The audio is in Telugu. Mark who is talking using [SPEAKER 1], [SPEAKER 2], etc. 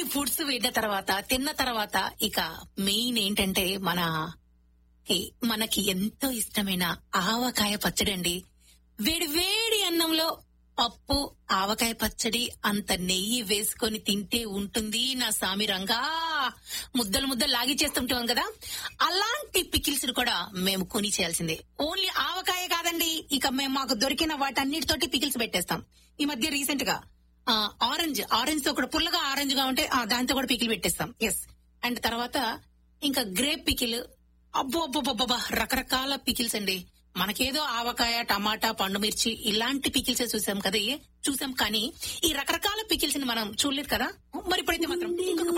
[SPEAKER 1] ఫుడ్స్ వేడిన తర్వాత తిన్న తర్వాత ఇక మెయిన్ ఏంటంటే మన ఈ- మనకి ఎంతో ఇష్టమైన ఆవకాయ పచ్చడి అండి వేడి వేడి అన్నంలో పప్పు ఆవకాయ పచ్చడి అంత నెయ్యి వేసుకొని తింటే ఉంటుంది నా సామి రంగా ముద్దలు ముద్దలు లాగిచ్చేస్తుంటాం కదా అలాంటి పికిల్స్ కూడా మేము కొని చేయాల్సిందే ఓన్లీ ఆవకాయ కాదండి ఇక మేము మాకు దొరికిన వాటన్నిటితోటి పికిల్స్ పెట్టేస్తాం ఈ మధ్య రీసెంట్ గా ఆ, ఆరెంజ్ ఆరెంజ్ తో కూడా పుల్లగా ఆరెంజ్ గా ఉంటే ఆ, దాంతో కూడా పికిల్ పెట్టేస్తాం ఎస్ అండ్ తర్వాత ఇంకా గ్రేప్ పికిల్ అబ్బో అబ్బో అబ్బో రకరకాల పికిల్స్ అండి మనకేదో ఆవకాయ టమాటా పండు మిర్చి ఇలాంటి పికిల్స్ చూసాం కదా చూసాం కానీ ఈ రకరకాల పికిల్స్ ని మనం చూడలేదు కదా మరి ఇప్పుడైతే మాత్రం ఇంకొక